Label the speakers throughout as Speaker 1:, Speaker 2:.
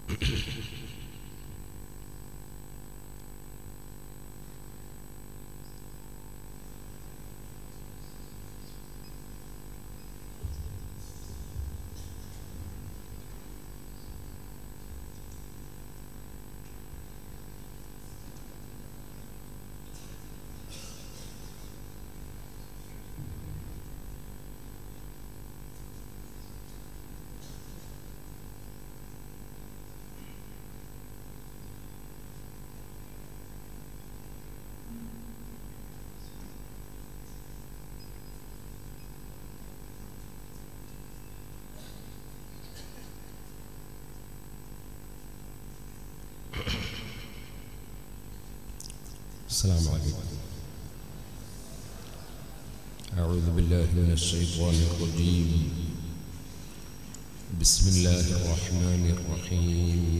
Speaker 1: السلام عليكم أعوذ بالله من الشيطان الرجيم بسم الله الرحمن الرحيم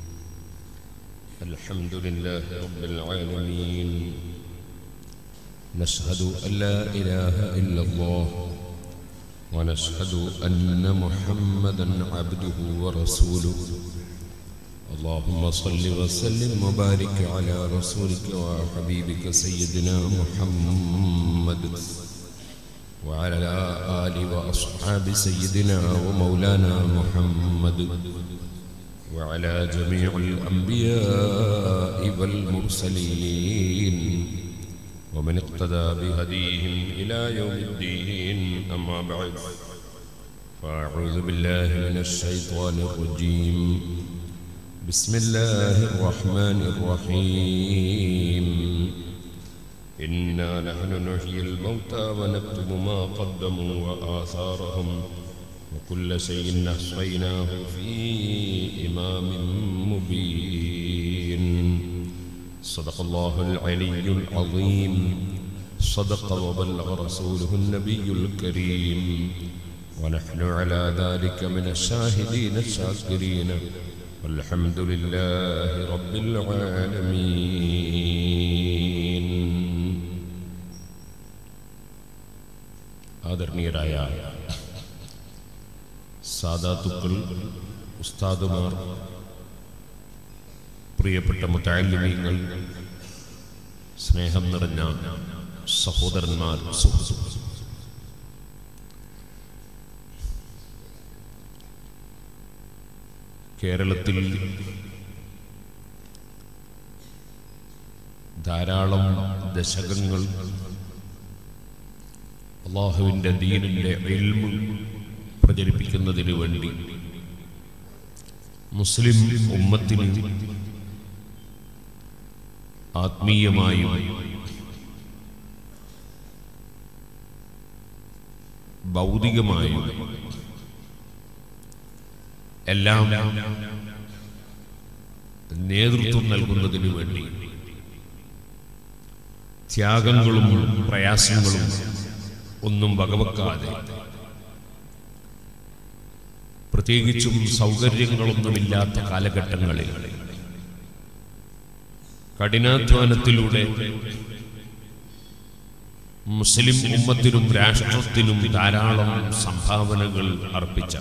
Speaker 1: الحمد لله رب العالمين نشهد أن لا إله إلا الله ونشهد أن محمدا عبده ورسوله اللهم صل وسلم وبارك على رسولك وحبيبك سيدنا محمد وعلى آل وأصحاب سيدنا ومولانا محمد وعلى جميع الأنبياء والمرسلين ومن اقتدى بهديهم إلى يوم الدين أما بعد فأعوذ بالله من الشيطان الرجيم بسم الله الرحمن الرحيم إنا نحن نحيي الموتى ونكتب ما قدموا وآثارهم وكل شيء أحصيناه في إمام مبين صدق الله العلي العظيم صدق وبلغ رسوله النبي الكريم ونحن على ذلك من الشاهدين الشاكرين والحمد لله رب العالمين ആദരണീയരായ സാദാത്തുക്കൾ ഉസ്താദുമാർ പ്രിയപ്പെട്ട മുത്താലിമീങ്ങൾ സ്നേഹം നിറഞ്ഞ സഹോദരന്മാർ സുഹൃത്തുക്കൾ കേരളത്തിൽ ധാരാളം ദശകങ്ങൾ അള്ളാഹുവിൻ്റെ ദീനിൻ്റെ എൽമ് പ്രചരിപ്പിക്കുന്നതിന് വേണ്ടി മുസ്ലിം ഉമ്മത്തിന് ആത്മീയമായും ഭൗതികമായും എല്ലാം നേതൃത്വം നൽകുന്നതിന് വേണ്ടി ത്യാഗങ്ങളും പ്രയാസങ്ങളും ഒന്നും വകവെക്കാതെ പ്രത്യേകിച്ചും സൗകര്യങ്ങളൊന്നുമില്ലാത്ത കാലഘട്ടങ്ങളിൽ കഠിനാധ്വാനത്തിലൂടെ മുസ്ലിം ഉമ്മത്തിനും രാഷ്ട്രത്തിനും ധാരാളം സംഭാവനകൾ അർപ്പിച്ച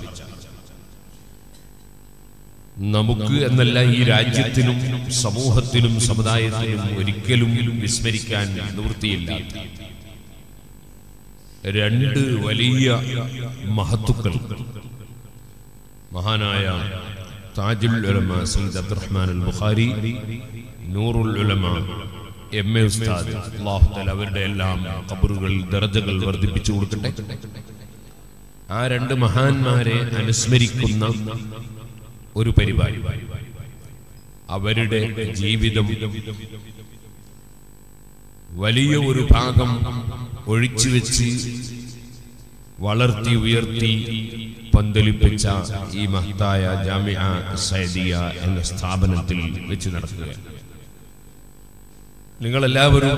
Speaker 1: നമുക്ക് എന്നല്ല ഈ രാജ്യത്തിനും സമൂഹത്തിനും സമുദായത്തിനും ഒരിക്കലും വിസ്മരിക്കാൻ നിവൃത്തിയില്ല രണ്ട് വലിയ മഹത്തുക്കൾ മഹാനായ താജുൽ ഉലമ സയ്യിദ് അബ്ദുറഹ്മാൻ അൽ ബുഖാരി നൂറുൽ ഉലമ എം എ ഉസ്താദ് അള്ളാഹു തആല അവരുടെ എല്ലാം ഖബറുകളിൽ ദർജകൾ വർദ്ധിപ്പിച്ചു കൊടുക്കട്ടെ ആ രണ്ട് മഹാന്മാരെ അനുസ്മരിക്കുന്ന ഒരു പരിപാടി അവരുടെ ജീവിതം വലിയ ഒരു ഭാഗം ഒഴിച്ചു വെച്ച് വളർത്തി ഉയർത്തി പന്തലിപ്പിച്ച ഈ മഹത്തായ ജാമിഅ സൈദിയ എന്ന സ്ഥാപനത്തിൽ വെച്ച് നടക്കുകയാണ് നിങ്ങളെല്ലാവരും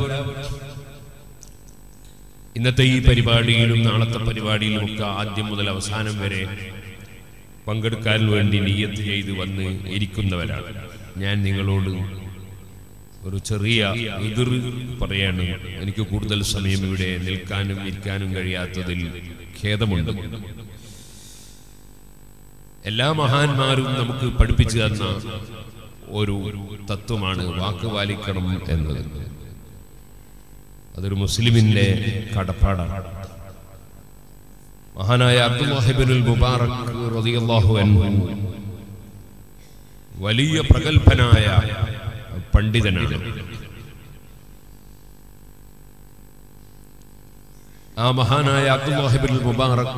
Speaker 1: ഇന്നത്തെ ഈ പരിപാടിയിലും നാളത്തെ പരിപാടിയിലും ഒക്കെ ആദ്യം മുതൽ അവസാനം വരെ പങ്കെടുക്കാൻ വേണ്ടി നിയത്ത് ചെയ്ത് വന്ന് ഇരിക്കുന്നവരാണ് ഞാൻ നിങ്ങളോട് ഒരു ചെറിയ എതിർ പറയാണ് എനിക്ക് കൂടുതൽ സമയം ഇവിടെ നിൽക്കാനും ഇരിക്കാനും കഴിയാത്തതിൽ ഖേദമുണ്ട് എല്ലാ മഹാന്മാരും നമുക്ക് പഠിപ്പിച്ചു തന്ന ഒരു തത്വമാണ് വാക്ക് പാലിക്കണം എന്നത് അതൊരു മുസ്ലിമിന്റെ കടപ്പാടാണ് മഹാനായ അബ്ദുല്ലാഹിബിനുൽ മുബാറക് റളിയല്ലാഹു അൻഹു വലിയ പ്രഗത്ഭനായ പണ്ഡിതനാണ് ആ മഹാനായ അബ്ദുല്ലാഹിബിൻ മുബാറക്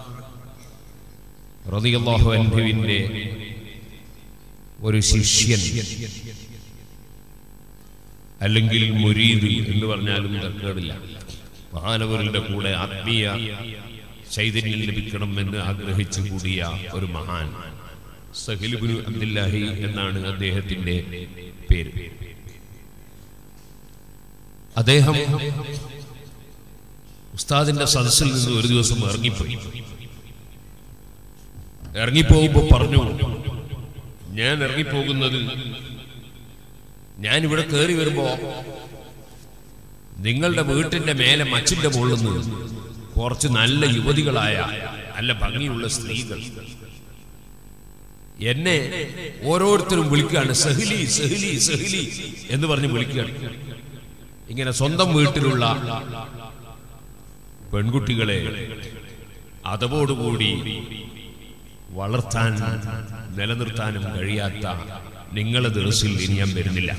Speaker 1: റളിയല്ലാഹു അൻഹുവിന്റെ ഒരു ശിഷ്യൻ അല്ലെങ്കിൽ മുരീദ് എന്ന് പറഞ്ഞാലും തർക്കേടില്ല മഹാനവരുടെ കൂടെ ആത്മീയ ചൈതന്യം ലഭിക്കണം എന്ന് ആഗ്രഹിച്ചു കൂടിയ ഒരു മഹാൻ സഹിലുബിനു അബ്ദുല്ലാഹി എന്നാണ് അദ്ദേഹത്തിന്റെ പേര് അദ്ദേഹം ഉസ്താദിന്റെ സദസ്സിൽ നിന്ന് ഒരു ദിവസം ഇറങ്ങിപ്പോയി ഇറങ്ങിപ്പോകുമ്പോ പറഞ്ഞു ഞാൻ ഇറങ്ങിപ്പോകുന്നത് ഞാൻ ഇവിടെ കയറി വരുമ്പോ നിങ്ങളുടെ വീട്ടിന്റെ മേലെ മച്ചിന്റെ മുകളിൽ നിന്ന് കുറച്ച് നല്ല യുവതികളായ നല്ല ഭംഗിയുള്ള സ്ത്രീകൾ എന്നെ ഓരോരുത്തരും വിളിക്കുകയാണ് സഹിലി സഹിലി സഹിലി എന്ന് പറഞ്ഞ് വിളിക്കുകയാണ് ഇങ്ങനെ സ്വന്തം വീട്ടിലുള്ള പെൺകുട്ടികളെ അതവോടുകൂടി വളർത്താൻ നിലനിർത്താനും കഴിയാത്ത നിങ്ങളെ ദിവസിൽ ഇനി ഞാൻ വരുന്നില്ല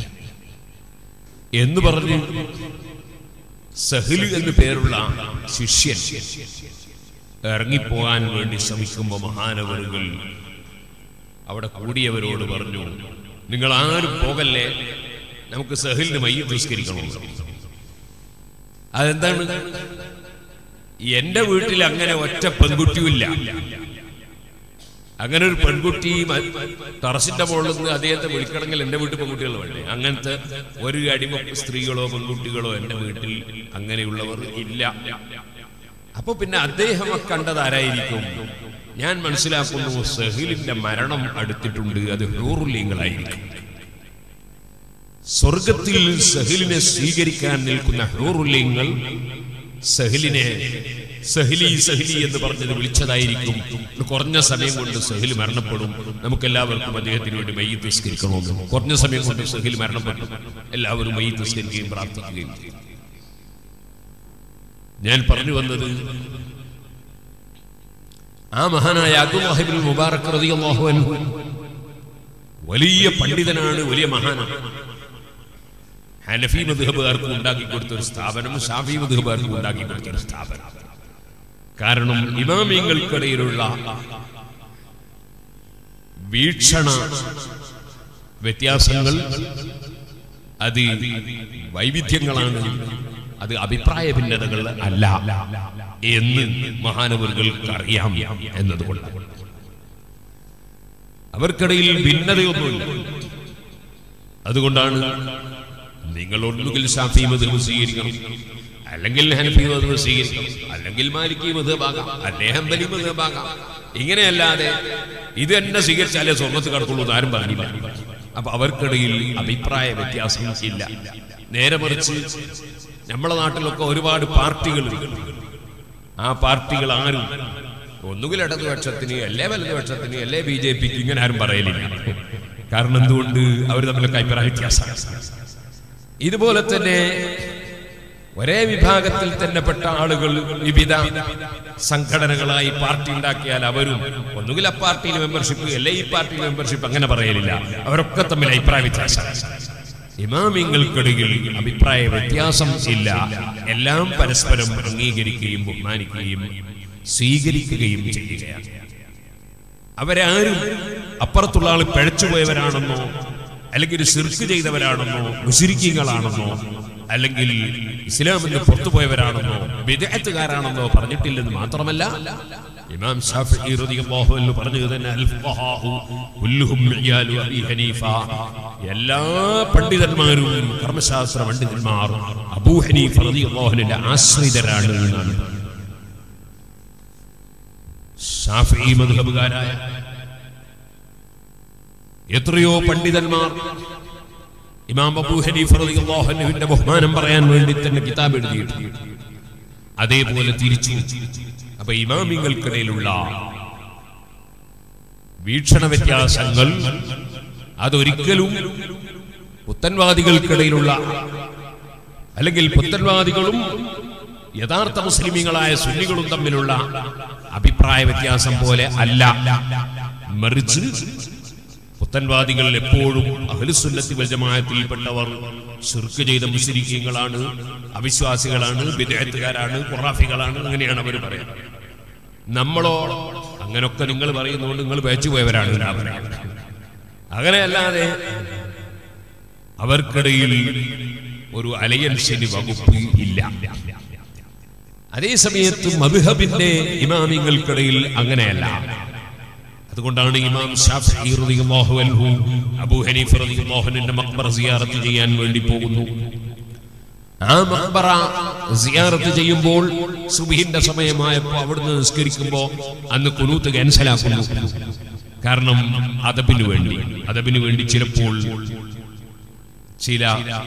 Speaker 1: എന്ന് പറഞ്ഞ് സഹിലു എന്ന് പേരുള്ള ശിഷ്യൻ ഇറങ്ങിപ്പോകാൻ വേണ്ടി ശ്രമിക്കുമ്പോൾ മഹാനവറുകൾ അവിടെ കൂടിയവരോട് പറഞ്ഞു നിങ്ങൾ ആരും പോകല്ലേ നമുക്ക് സഹിലിന് മയ്യ നിസ്കരിക്കണം അതെന്താണ് എന്റെ വീട്ടിൽ അങ്ങനെ ഒറ്റ പെൺകുട്ടിയുമില്ല അങ്ങനെ ഒരു പെൺകുട്ടി മ- ടെറസിന്റെ മുകളിൽ നിന്ന് അദ്ദേഹത്തെ വിളിക്കണമെങ്കിൽ എന്റെ വീട്ടിൽ പെൺകുട്ടികൾ വേണ്ടേ അങ്ങനത്തെ ഒരു അടിമ സ്ത്രീകളോ പെൺകുട്ടികളോ എന്റെ വീട്ടിൽ അങ്ങനെയുള്ളവർ ഇല്ല അപ്പൊ പിന്നെ അദ്ദേഹം കണ്ടത് ആരായിരിക്കും ഞാൻ മനസ്സിലാക്കുന്നു സഹിലിന്റെ മരണം അടുത്തിട്ടുണ്ട് അത് ഹൂറുലിങ്ങളായിരിക്കും സ്വർഗത്തിൽ സഹിലിനെ സ്വീകരിക്കാൻ നിൽക്കുന്ന ഹൂറുലിങ്ങൾ സഹിലിനെ സഹിലി സഹിലി എന്ന് പറഞ്ഞത് വിളിച്ചതായിരിക്കും കുറഞ്ഞ സമയം കൊണ്ട് സഹിൽ മരണപ്പെടും നമുക്ക് എല്ലാവർക്കും അദ്ദേഹത്തിന് വേണ്ടി മയ്യ നിസ്കരിക്കണമെന്ന് കുറഞ്ഞ സമയം കൊണ്ട് സഹിൽ മരണപ്പെട്ടു എല്ലാവരും മയ്യ നിസ്കരിക്കുകയും പ്രാർത്ഥിക്കുകയും ചെയ്യും ഞാൻ പറഞ്ഞു വന്നത് ആ മഹാനായ അബ്ദുല്ലാഹിബിൻ മുബാറക് റളിയല്ലാഹു അൻഹു വലിയ പണ്ഡിതനാണ് വലിയ മഹാനാണ് ഹനഫി മധുഹബുകാർക്ക് ഉണ്ടാക്കി കൊടുത്ത ഒരു സ്ഥാപനം ഷാഫി മധുഹബുകാർക്ക് ഉണ്ടാക്കി കൊടുത്ത ഒരു സ്ഥാപനം കാരണം ഇമാമിയങ്ങൾക്കിടയിലുള്ള വീക്ഷണ വ്യത്യാസങ്ങൾ അത് വൈവിധ്യങ്ങളാണ് അത് അഭിപ്രായ ഭിന്നതകൾ അല്ല എന്ന് മഹാനവറുകൾക്ക് അറിയാം എന്നതുകൊണ്ട് അവർക്കിടയിൽ ഭിന്നതയൊന്നുമില്ല അതുകൊണ്ടാണ് നിങ്ങൾ ഒന്നുകിൽ ഷാഫി മധുബ് സ്വീകരിക്കണം അല്ലെങ്കിൽ ഹനഫി മധുബ് സ്വീകരിക്കണം അല്ലെങ്കിൽ മാലിക്കി മധുബാകാം അല്ലെ ഹംബലി മധുബാകാം ഇങ്ങനെയല്ലാതെ ഇത് തന്നെ സ്വീകരിച്ചാലേ സ്വർഗത്ത് കടക്കുള്ളൂ എന്ന് ആരും പറഞ്ഞില്ല അപ്പൊ അവർക്കിടയിൽ അഭിപ്രായ വ്യത്യാസം ഇല്ല നേരെ മറിച്ച് നമ്മളെ നാട്ടിലൊക്കെ ഒരുപാട് പാർട്ടികളുണ്ട് ആ പാർട്ടികൾ ആരും ഒന്നുകിൽ ഇടതുപക്ഷത്തിന് അല്ലേ വലതുപക്ഷത്തിന് അല്ലേ ബി ജെ പിക്ക് ഇങ്ങനെ ആരും പറയലില്ല കാരണം എന്തുകൊണ്ട് അവർ തമ്മിലൊക്കെ അഭിപ്രായ വ്യത്യാസമാണ് ഇതുപോലെ തന്നെ ഒരേ വിഭാഗത്തിൽ തന്നെ പെട്ട ആളുകൾ വിവിധ സംഘടനകളായി പാർട്ടി ഉണ്ടാക്കിയാൽ അവരും ഒന്നുകിൽ ആ പാർട്ടിയിൽ മെമ്പർഷിപ്പ് അല്ലെ ഈ പാർട്ടിയിൽ മെമ്പർഷിപ്പ് അങ്ങനെ പറയലില്ല അവരൊക്കെ തമ്മിൽ അഭിപ്രായ വ്യത്യാസം ഇമാമിങ്ങൾക്കിടയിൽ അഭിപ്രായ വ്യത്യാസം ഇല്ല എല്ലാം പരസ്പരം അംഗീകരിക്കുകയും ബഹുമാനിക്കുകയും സ്വീകരിക്കുകയും ചെയ്യുകയാണ് അവരാരും അപ്പുറത്തുള്ള ആൾ പിഴച്ചുപോയവരാണെന്നോ അല്ലെങ്കിൽ സിർക്ക് ചെയ്തവരാണെന്നോ മുസ്ലിക്കീങ്ങളാണെന്നോ അല്ലെങ്കിൽ ഇസ്ലാമിന് പുറത്തുപോയവരാണെന്നോ വിദേഹത്തുകാരാണെന്നോ പറഞ്ഞിട്ടില്ലെന്ന് മാത്രമല്ല ഇമാം ഷാഫിഈ റളിയല്ലാഹു അൻഹു പറഞ്ഞത് തന്നെ അൽ ഫുഖഹാഉ കുല്ലുഹും മിയാലു അബീ ഹനീഫ എല്ലാ പണ്ഡിതന്മാരും കർമ്മശാസ്ത്ര പണ്ഡിതന്മാർ അബൂ ഹനീഫ റളിയല്ലാഹു അൻഹുവിന്റെ ആശ്രിതരാണ് എന്നാണ് ഷാഫിഈ മദ്ഹബുകാരായ എത്രയോ പണ്ഡിതന്മാർ ഇമാം അബൂ ഹനീഫ റളിയല്ലാഹു അൻഹുവിന്റെ ബഹുമാനം പറയാൻ വേണ്ടി തന്നെ കിതാബ് എഴുതിയിട്ടുണ്ട് അതേപോലെ തിരിച്ചു അപ്പൊ ഇമാമിങ്ങൾക്കിടയിലുള്ള വീക്ഷണ വ്യത്യാസങ്ങൾ അതൊരിക്കലും പുത്തൻവാദികൾക്കിടയിലുള്ള അല്ലെങ്കിൽ പുത്തൻവാദികളും യഥാർത്ഥ മുസ്ലിമീങ്ങളായ സുന്നികളും തമ്മിലുള്ള അഭിപ്രായ വ്യത്യാസം പോലെ അല്ല മറിച്ച് പുത്തൻവാദികൾ എപ്പോഴും അഹലുസുന്നത്തി വൽജമായത്തിൽപ്പെട്ടവർ ശിർക്ക് ചെയ്ത മുസ്ലിങ്ങളാണ് അവിശ്വാസികളാണ് വിദേഹത്തുകാരാണ് ഖുറാഫികളാണ് അങ്ങനെയാണ് അവർ പറയുന്നത് നമ്മളോ അങ്ങനൊക്കെ നിങ്ങൾ പറയുന്നതുകൊണ്ട് നിങ്ങൾ പേച്ചു പോയവരാണ് എന്നാ പറയുന്നത്. അങ്ങനെയല്ലാതെ അവർക്കിടയിൽ ഒരു അലയൻസിന് വകുപ്പ് ഇല്ല അതേ സമയത്ത് മധുഹബിന്റെ ഇമാമിങ്ങൾക്കിടയിൽ അങ്ങനെയല്ല അതുകൊണ്ടാണ് ഇമാം ഷാഫി റളിയല്ലാഹു അൻഹു അബൂ ഹനീഫ റളിയല്ലാഹു അൻഹുവിന്റെ മഖ്ബറ സിയാറത്ത് ചെയ്യാൻ വേണ്ടി പോകുന്നു ആ മഖ്ബറ സിയാറത്ത് ചെയ്യുമ്പോൾ സുബഹിന്റെ സമയമായപ്പോൾ അവിടുന്ന് നിസ്കരിക്കുമ്പോൾ അന്ന് കുനൂത്ത് ക്യാൻസലാക്കുന്നു കാരണം അതബിന് വേണ്ടി അതബിന് വേണ്ടി ചിലപ്പോൾ ചില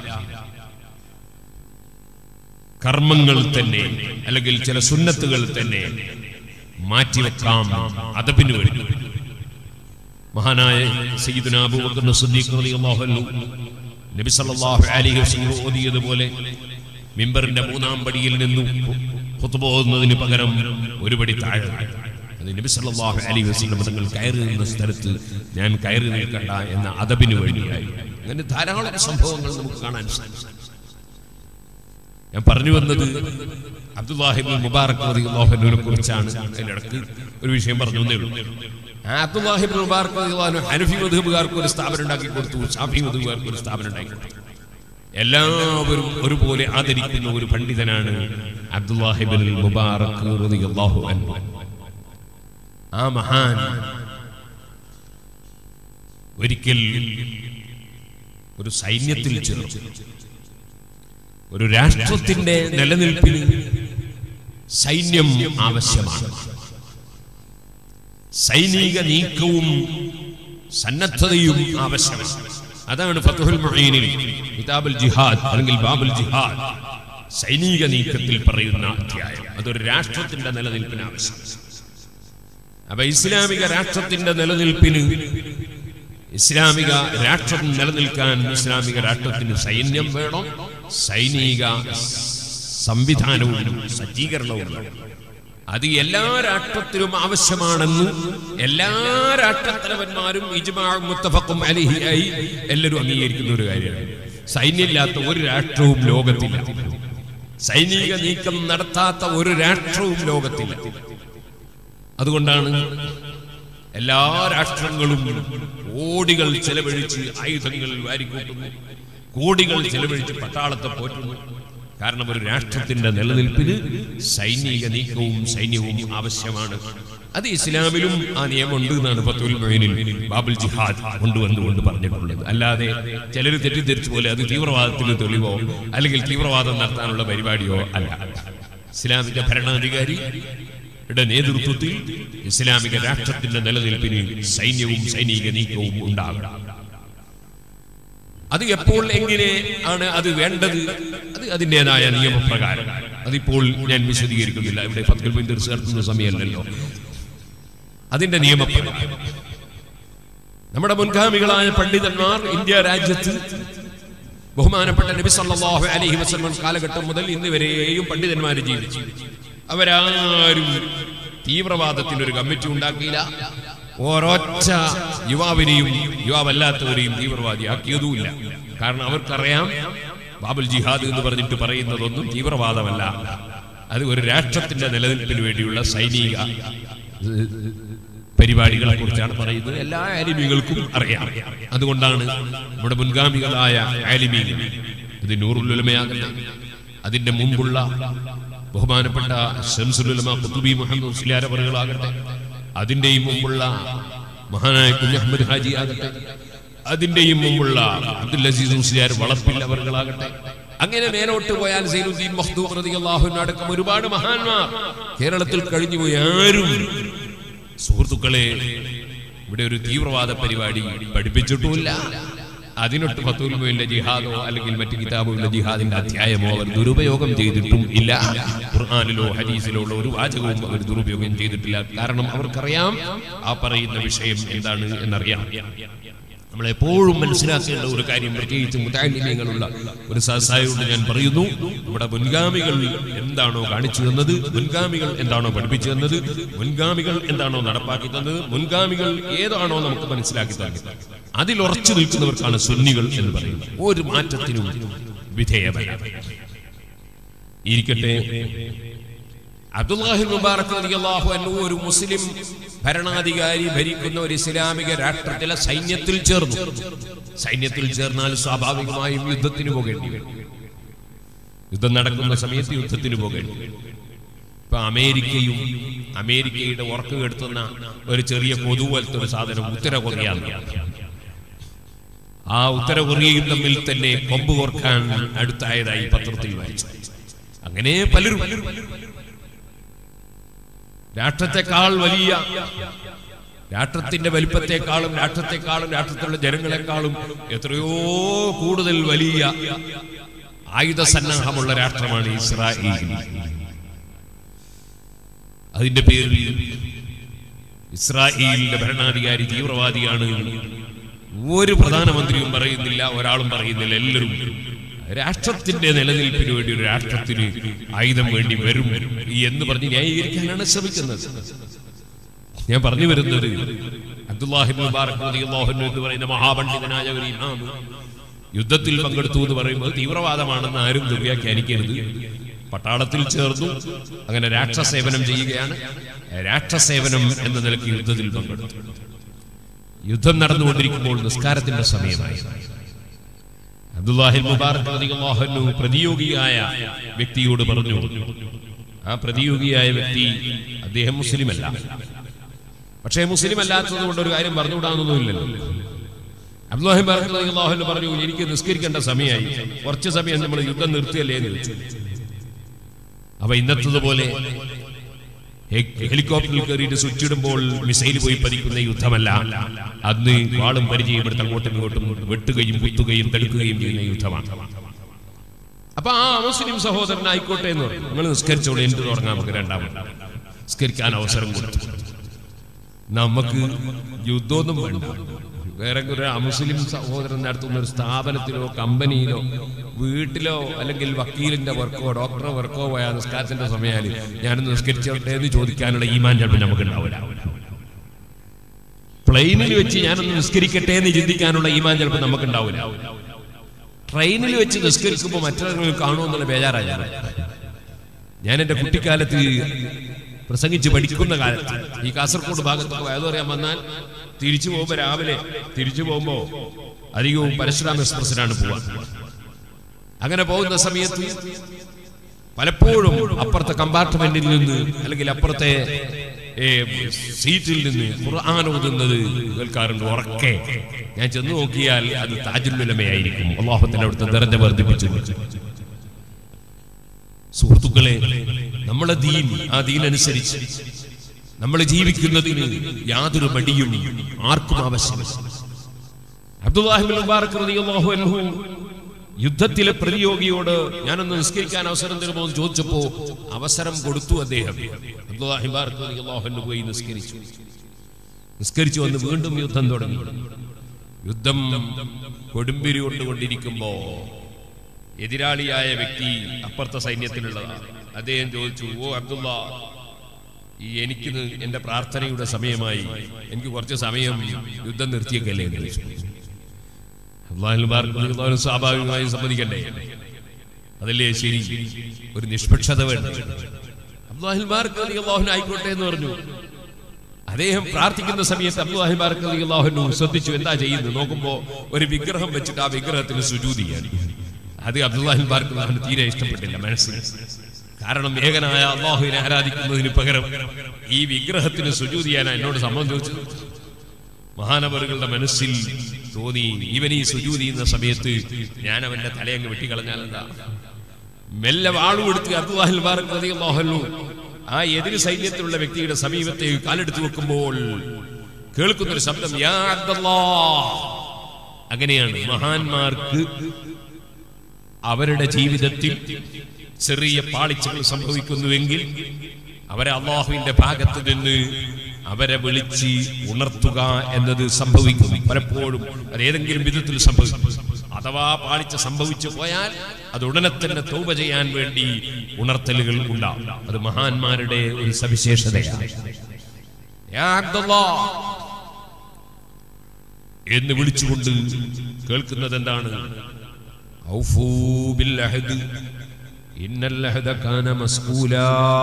Speaker 1: കർമ്മങ്ങൾ തന്നെ അല്ലെങ്കിൽ ചില സുന്നത്തുകൾ തന്നെ മാറ്റിവെക്കാം അതബിന് വേണ്ടി മഹാനായ സയ്യിദുന അബൂബക്കർ സിദ്ദീഖ് റളിയല്ലാഹു അൻഹു നബി സല്ലല്ലാഹു അലൈഹി വസല്ലം ഓതിയതുപോലെ മിമ്പറിന്റെ മൂന്നാം പടിയിൽ നിന്നും ഖുത്ബ ഓതുന്നതിന് പകരം ഒരു പടി താഴെ അത് നബി സല്ലല്ലാഹു അലൈഹി വസല്ലം തങ്ങൾ കയറി നിന്ന സ്ഥലത്ത് ഞാൻ കയറി നിൽക്കണ്ട എന്ന അതബിന് വേണ്ടിയായി അങ്ങനെ ധാരാളം സംഭവങ്ങൾ നമുക്ക് കാണാൻ സാധിക്കും ഞാൻ പറഞ്ഞു വന്നത് അബ്ദുല്ലാഹിബിൻ മുബാറക് റളിയല്ലാഹുവിനെ കുറിച്ചാണ് അതിലിടക്ക് ഒരു വിഷയം പറഞ്ഞു എന്നേ ഉള്ളൂ ആ അബ്ദുല്ലാഹിബിൻ മുബാറക് റളിയല്ലാഹു ഹനഫി മധുബുകാർക്ക് ഒരു സ്ഥാപനം ഉണ്ടാക്കി കൊടുത്തു ഷാഫി മധുബുകാർക്ക് ഒരു സ്ഥാപനം ഉണ്ടാക്കി കൊടുത്തു എല്ലാവരും ഒരുപോലെ ആദരിക്കുന്ന ഒരു പണ്ഡിതനാണ് അബ്ദുല്ലാഹിബിൻ മുബാറക് റളിയല്ലാഹു അൻഹു ആ മഹാൻ ഒരിക്കൽ ഒരു സൈന്യത്തിൽ ചേർന്നു ഒരു രാഷ്ട്രത്തിന്റെ നിലനിൽപ്പിന് സൈന്യം ആവശ്യമാണ് സൈനിക നീക്കവും സന്നദ്ധതയും ആവശ്യമാണ് അതാണ് ഫത്തുഹുൽ മുഈനിൽ കിതാബുൽ ജിഹാദ് അല്ലെങ്കിൽ ബാബുൽ ജിഹാദ് സൈനിക നീക്കത്തിൽ പറയുന്ന അധ്യായം അതൊരു രാഷ്ട്രത്തിന്റെ നിലനിൽപ്പിന് ആവശ്യം അപ്പൊ ഇസ്ലാമിക രാഷ്ട്രത്തിന്റെ നിലനിൽപ്പിന് ഇസ്ലാമിക രാഷ്ട്രം നിലനിൽക്കാൻ ഇസ്ലാമിക രാഷ്ട്രത്തിന് സൈന്യം വേണം സൈനിക സംവിധാനവും സജ്ജീകരണവും വേണം അത് എല്ലാ രാഷ്ട്രത്തിലും ആവശ്യമാണെന്ന് എല്ലാ രാഷ്ട്രത്തലവന്മാരും ഇജ്മാഉം മുത്തഫഖും അലിഹിയായി എല്ലാവരും അംഗീകരിക്കുന്ന ഒരു കാര്യമാണ് സൈന്യമില്ലാത്ത ഒരു രാഷ്ട്രവും ലോകത്തില്ല സൈനിക നീക്കം നടത്താത്ത ഒരു രാഷ്ട്രവും ലോകത്തില്ല അതുകൊണ്ടാണ് എല്ലാ രാഷ്ട്രങ്ങളും കോടികൾ ചെലവഴിച്ച് ആയുധങ്ങൾ വാരിക്കൂട്ടുന്നു കോടികൾ ചെലവഴിച്ച് പട്ടാളത്തെ പോറ്റുന്നു കാരണം ഒരു രാഷ്ട്രത്തിന്റെ നിലനിൽപ്പിന് സൈനിക നീക്കവും സൈന്യവും ആവശ്യമാണ് അത് ഇസ്ലാമിലും ആ നിയമമുണ്ട് എന്നാണ് ഫത്തുൽ മൊയിനിൽ ബാബുൽ ജിഹാദ് കൊണ്ടുവന്നുകൊണ്ട് പറഞ്ഞിട്ടുള്ളത് അല്ലാതെ ചിലർ തെറ്റിദ്ധരിച്ചു പോലെ അത് തീവ്രവാദത്തിന് തെളിവോ അല്ലെങ്കിൽ തീവ്രവാദം നടത്താനുള്ള പരിപാടിയോ അല്ല ഇസ്ലാമിക ഭരണാധികാരി യുടെ നേതൃത്വത്തിൽ ഇസ്ലാമിക രാഷ്ട്രത്തിന്റെ നിലനിൽപ്പിന് സൈന്യവും സൈനിക നീക്കവും ഉണ്ടാകണം അത് എപ്പോൾ എങ്ങനെ ആണ് അത് വേണ്ടത് അത് അതിൻ്റെതായ നിയമപ്രകാരം അതിപ്പോൾ ഞാൻ വിശദീകരിക്കുന്നില്ല ഇവിടെ ഫത്തുൽ മൊയ്ൻ ദർസ് നടത്തുന്ന സമയമല്ലല്ലോ അതിന്റെ നിയമപ്രകാരം നമ്മുടെ മുൻഗാമികളായ പണ്ഡിതന്മാർ ഇന്ത്യ രാജ്യത്ത് ബഹുമാനപ്പെട്ട നബി സല്ലല്ലാഹു അലൈഹി വസല്ലം കാലഘട്ടം മുതൽ ഇന്ന് വരെയും പണ്ഡിതന്മാർ ജീവിച്ചു അവരാരും തീവ്രവാദത്തിന് ഒരു കമ്മിറ്റി ഉണ്ടാക്കിയില്ല ഒരൊറ്റ യുവാവിനെയും യുവാവല്ലാത്തവരെയും തീവ്രവാദിയാക്കിയതുമില്ല കാരണം അവർക്കറിയാം ബാബുൽ ജിഹാദ് എന്ന് പറഞ്ഞിട്ട് പറയുന്നതൊന്നും തീവ്രവാദമല്ല അത് ഒരു രാഷ്ട്രത്തിന്റെ നിലനിൽപ്പിന് വേണ്ടിയുള്ള സൈനിക ഏഹ്, പരിപാടികളെ കുറിച്ചാണ് പറയുന്നത് എല്ലാ ആലിമികൾക്കും അറിയാം അതുകൊണ്ടാണ് നമ്മുടെ മുൻഗാമികളായ ആലിമീകൾ ഇത് നൂറുലുലമയാകട്ടെ അതിന്റെ മുമ്പുള്ള ബഹുമാനപ്പെട്ട ഷംസുലുലമ ഖുതുബി മുഹമ്മദ് മുസ്ലിയാർ അവറുകളാകട്ടെ അതിന്റെയും മുമ്പുള്ള മഹാനായ കുഞ്ഞഹമ്മദ് ഹാജി ആകട്ടെ അതിന്റെയും മുമ്പുള്ള അബ്ദുൽ അസീസ് മുസ്ലിയാർ വളപ്പിൽ അവറുകളാകട്ടെ അങ്ങനെ മേലോട്ട് പോയാൽ സൈനുദ്ദീൻ മഖ്ദൂം റളിയല്ലാഹു അൻഹു അടക്കം ഒരുപാട് മഹാന്മാർ കേരളത്തിൽ കഴിഞ്ഞുപോയി ആരും സുഹൃത്തുക്കളെ ഇവിടെ ഒരു തീവ്രവാദ പരിപാടി പഠിപ്പിച്ചിട്ടുമില്ല അതിനൊട്ട് ഫത്തുൽമുവിന്റെ ജിഹാദോ അല്ലെങ്കിൽ മറ്റു കിതാബുകളുടെ ജിഹാദിന്റെ അധ്യായമോ അവർ ദുരുപയോഗം ചെയ്തിട്ടും ഇല്ല ഖുർആാനിലോ ഹദീസിലോ ഉള്ള ഒരു വാചകവും അവർ ദുരുപയോഗം ചെയ്തിട്ടില്ല കാരണം അവർക്കറിയാം ആ പറയുന്ന വിഷയം എന്താണ് എന്നറിയാം നമ്മൾ എപ്പോഴും മനസ്സിലാക്കേണ്ട ഒരു കാര്യം പ്രത്യേകിച്ച് മുതാലിന്യങ്ങളുള്ള ഒരു സഹസായോട് ഞാൻ പറയുന്നു നമ്മുടെ മുൻഗാമികൾ എന്താണോ കാണിച്ചു തന്നത് മുൻഗാമികൾ എന്താണോ പഠിപ്പിച്ചു തന്നത് മുൻഗാമികൾ എന്താണോ നടപ്പാക്കി തന്നത് മുൻഗാമികൾ ഏതാണോ നമുക്ക് മനസ്സിലാക്കി തന്നത് അതിൽ ഉറച്ചു നിൽക്കുന്നവർക്കാണ് സുന്നികൾ എന്ന് പറയുന്നത് ഒരു മാറ്റത്തിനും വിധേയമല്ല ഇരിക്കട്ടെ അബ്ദുല്ലാഹിൽ മുബാറക് റളിയല്ലാഹു അൻഹു ഒരു മുസ്ലിം ഭരണാധികാരി ഭരിക്കുന്ന ഒരു ഇസ്ലാമിക രാഷ്ട്രത്തിലെ സൈന്യത്തിൽ ചേർന്നു സൈന്യത്തിൽ ചേർന്നാൽ സ്വാഭാവികമായും യുദ്ധത്തിന് പോകേണ്ടി വരും യുദ്ധം നടക്കുന്ന സമയത്ത് യുദ്ധത്തിന് പോകേണ്ടി വരും ഇപ്പൊ അമേരിക്കയും അമേരിക്കയുടെ ഉറക്ക് കെടുത്തുന്ന ഒരു ചെറിയ കൊതു പോലത്തെ ഒരു സാധനം ഉത്തര കൊറിയ ആ ഉത്തര കൊറിയയും തമ്മിൽ തന്നെ കൊമ്പ് കോർക്കാൻ അടുത്തായതായി പത്രത്തിൽ വായിച്ചു അങ്ങനെ പലരും രാഷ്ട്രത്തെക്കാൾ വലിയ രാഷ്ട്രത്തിന്റെ വലിപ്പത്തെക്കാളും രാഷ്ട്രത്തെക്കാളും രാഷ്ട്രത്തിലുള്ള ജനങ്ങളെക്കാളും എത്രയോ കൂടുതൽ വലിയ ആയുധ സന്നാഹമുള്ള രാഷ്ട്രമാണ് ഇസ്രായേൽ അതിന്റെ പേരിൽ ഇസ്രായേലിന്റെ ഭരണാധികാരി തീവ്രവാദിയാണ് ഒരു പ്രധാനമന്ത്രിയും പറയുന്നില്ല ഒരാളും പറയുന്നില്ല എല്ലാവരും രാഷ്ട്രത്തിന്റെ നിലനിൽപ്പിന് വേണ്ടി ഒരു രാഷ്ട്രത്തിന് ആയുധം വേണ്ടി വരും എന്ന് പറഞ്ഞ് ന്യായീകരിക്കാനാണ് ശ്രമിക്കുന്നത് ഞാൻ പറഞ്ഞു വരുന്നത് അബ്ദുല്ലാഹിബ് മുബാറക് റളിയല്ലാഹു അൻഹു എന്ന് പറയുന്ന മഹാപണ്ഡിതനായ ഒരു ഇമാം യുദ്ധത്തിൽ പങ്കെടുത്തു എന്ന് പറയുമ്പോൾ തീവ്രവാദമാണെന്ന് ആരും ദുർവ്യാഖ്യാനിക്കരുത് പട്ടാളത്തിൽ ചേർന്നു അങ്ങനെ രാഷ്ട്രസേവനം ചെയ്യുകയാണ് രാഷ്ട്രസേവനം എന്ന നിലയ്ക്ക് യുദ്ധത്തിൽ പങ്കെടുത്തു യുദ്ധം നടന്നുകൊണ്ടിരിക്കുമ്പോൾ നിസ്കാരത്തിന്റെ സമയമായി അബ്ദുല്ലാഹിൽ മുബാറക് റളിയല്ലാഹു അൻഹു പ്രതിയോഗിയായ വ്യക്തിയോട് പറഞ്ഞു ആ പ്രതിയോഗിയായ വ്യക്തി അദ്ദേഹം മുസ്ലിമല്ല പക്ഷേ മുസ്ലിം അല്ലാത്തത് കൊണ്ട് ഒരു കാര്യം പറഞ്ഞുകൂടാന്നൊന്നുമില്ലല്ലോ അബ്ദുല്ലാഹിം റളിയല്ലാഹു പറഞ്ഞു എനിക്ക് നിസ്കരിക്കേണ്ട സമയമായി കുറച്ച് സമയം നമ്മൾ യുദ്ധം നിർത്തിയല്ലേ എന്ന് ചോദിച്ചു അപ്പൊ ഇന്നത്തതുപോലെ ഹെ- ഹെലികോപ്റ്ററിൽ കയറിയിട്ട് സ്വിച്ച് ഇടുമ്പോൾ മിസൈൽ പോയി പതിക്കുന്ന യുദ്ധമല്ല അന്ന് വാളും പരിചയപ്പെടുത്ത് അങ്ങോട്ടും ഇങ്ങോട്ടും വെട്ടുകയും കുത്തുകയും തടുക്കുകയും ചെയ്യുന്ന യുദ്ധമാണ് അപ്പൊ ആ മുസ്ലിം സഹോദരൻ ആയിക്കോട്ടെ എന്ന് പറഞ്ഞു നിങ്ങൾ നിസ്കരിച്ചോളൂ എന്ത് തുടങ്ങാം നമുക്ക് രണ്ടാമത് നിസ്കരിക്കാൻ അവസരം കൊടുത്തു നമുക്ക് യുദ്ധമൊന്നും വേണ്ട വേറെ ഒരു അമുസ്ലിം സഹോദരൻ നടത്തുന്ന ഒരു സ്ഥാപനത്തിലോ കമ്പനിയിലോ വീട്ടിലോ അല്ലെങ്കിൽ വക്കീലിന്റെ വർക്കോ ഡോക്ടറെ വർക്കോ പോയ നിസ്കാരത്തിന്റെ സമയാല് ഞാനൊന്ന് നിസ്കരിച്ചോട്ടെ എന്ന് ചോദിക്കാനുള്ള ഈമാൻ ചിലപ്പോൾ നമുക്ക് ഉണ്ടാവില്ല പ്ലെയിനിൽ വെച്ച് ഞാനൊന്ന് നിസ്കരിക്കട്ടെ എന്ന് ചിന്തിക്കാനുള്ള ഈമാൻ ചിലപ്പോൾ നമുക്ക് ഉണ്ടാവില്ല ട്രെയിനിൽ വെച്ച് നിസ്കരിക്കുമ്പോൾ മറ്റുള്ളവർ കാണുമെന്നുള്ള ബേജാറാണ് ഞാൻ ഞാൻ എന്റെ കുട്ടിക്കാലത്ത് പ്രസംഗിച്ച് പഠിക്കുന്ന കാലത്ത് ഈ കാസർഗോഡ് ഭാഗത്തൊക്കെ വയത് പറയാൻ വന്നാൽ തിരിച്ചു പോകുമ്പോ രാവിലെ തിരിച്ചു പോകുമ്പോ അധികവും പരശുരാം എക്സ്പ്രസിനാണ് പോവാ അങ്ങനെ പോകുന്ന സമയത്ത് പലപ്പോഴും അപ്പുറത്തെ കമ്പാർട്ട്മെന്റിൽ നിന്ന് അല്ലെങ്കിൽ അപ്പുറത്തെ ഏ, സീറ്റിൽ നിന്ന് ഖുർആൻ ഓതുന്നത് കേൾക്കാറുണ്ട് ഉറക്കെ ഞാൻ ചെന്ന് നോക്കിയാൽ അത് താജുല്ലുലമയായിരിക്കും അള്ളാഹുത്തിന്റെ അവിടുത്തെ ദർജ വർദ്ധിപ്പിച്ചു സുഹൃത്തുക്കളെ നമ്മളെ ദീൻ ആ ദീൻ അനുസരിച്ച് നമ്മൾ ജീവിക്കുന്നതിന് യാതൊരു മടിയും ആർക്കും ആവശ്യമില്ല അബ്ദുല്ലാഹിബിൻ മുബാറക് റളിയല്ലാഹു അൻഹു യുദ്ധത്തിലെ പ്രതിയോഗിയോട് ഞാനൊന്ന് നിസ്കരിക്കാൻ അവസരം തരുമോ എന്ന് ചോദിച്ചപ്പോ അവസരം കൊടുത്തു അദ്ദേഹം അബ്ദുല്ലാഹി മുബാറക് റളിയല്ലാഹു അൻഹു പോയി നിസ്കരിച്ചു നിസ്കരിച്ചു വന്ന് വീണ്ടും യുദ്ധം തുടങ്ങി യുദ്ധം കൊടുമ്പിരി കൊണ്ടുകൊണ്ടിരിക്കുമ്പോ എതിരാളിയായ വ്യക്തി അപ്പുറത്തെ സൈന്യത്തിലുള്ളതാണ് അദ്ദേഹം ചോദിച്ചു ഓ അബ്ദുള്ള ഈ എനിക്ക് ഇത് എന്റെ പ്രാർത്ഥനയുടെ സമയമായി എനിക്ക് കുറച്ച് സമയം യുദ്ധം നിർത്തിയേക്കല്ലേ എന്ന് ചോദിച്ചു അള്ളാഹുൽ ബാർക്ക് റളിയല്ലാഹു അൻഹു സ്വാഭാവികമായും സമ്മതിക്കണ്ടേ അതല്ലേ ശരി ഒരു നിഷ്പക്ഷത വേണം അബ്ദുല്ലാഹിൽ ബാർക്ക് റളിയല്ലാഹു അൻഹു ആയിക്കോട്ടെ എന്ന് പറഞ്ഞു അദ്ദേഹം പ്രാർത്ഥിക്കുന്ന സമയത്ത് അബ്ദുല്ലാഹി ബാർക്ക് റളിയല്ലാഹു അൻഹു ശ്രദ്ധിച്ചു എന്താ ചെയ്യുന്നത് നോക്കുമ്പോ ഒരു വിഗ്രഹം വെച്ചിട്ട് ആ വിഗ്രഹത്തിന് സുജൂദ് ചെയ്യാണ് അത് അബ്ദുല്ലാഹിൽ ബാർക്ക് റളിയല്ലാഹു അൻഹു തീരെ ഇഷ്ടപ്പെട്ടില്ല മനസ്സിന് കാരണം ഏകനായ അള്ളാഹുവിനെ ആരാധിക്കുന്നതിന് പകരം ഈ വിഗ്രഹത്തിന് സുജൂദ് ചെയ്യാനാ എന്നോട് സമ്മതം ചോദിച്ചത് മഹാനവറുകളുടെ മനസ്സിൽ തോന്നി ഇവൻ ഈ സുജൂതി ചെയ്യുന്ന സമയത്ത് ഞാൻ അവന്റെ തലയങ്ങ് വെട്ടിക്കളഞ്ഞാൽ എന്താ മെല്ലെ വാളു എടുത്ത് അബ്ദുല്ലാഹിൽ ബാറക് റളിയല്ലാഹു അൻഹു ആ എതിര് സൈന്യത്തിലുള്ള വ്യക്തിയുടെ സമീപത്തേക്ക് കാലെടുത്ത് വെക്കുമ്പോൾ കേൾക്കുന്നൊരു ശബ്ദം യാ അബ്ദല്ലാ അങ്ങനെയാണ് മഹാന്മാർക്ക് അവരുടെ ജീവിതത്തിൽ ചെറിയ പാളിച്ചകൾ സംഭവിക്കുന്നുവെങ്കിൽ അവരെ അള്ളാഹുവിന്റെ ഭാഗത്ത് നിന്ന് അവരെ വിളിച്ച് ഉണർത്തുക എന്നത് സംഭവിക്കും പലപ്പോഴും അത് ഏതെങ്കിലും വിധത്തിൽ സംഭവിക്കും അഥവാ പാളിച്ച സംഭവിച്ചു പോയാൽ അത് ഉടനെ തന്നെ തൗബ ചെയ്യാൻ വേണ്ടി ഉണർത്തലുകൾ ഉണ്ടാവും അത് മഹാന്മാരുടെ ഒരു സവിശേഷതയാണ് യാ അബ്ദുല്ലാ എന്ന് വിളിച്ചുകൊണ്ട് കേൾക്കുന്നത് എന്താണ് ഔഫൂ ബിൽ അഹദ് ഇന്നൽ അഹദ കാന മസ്ഊലാ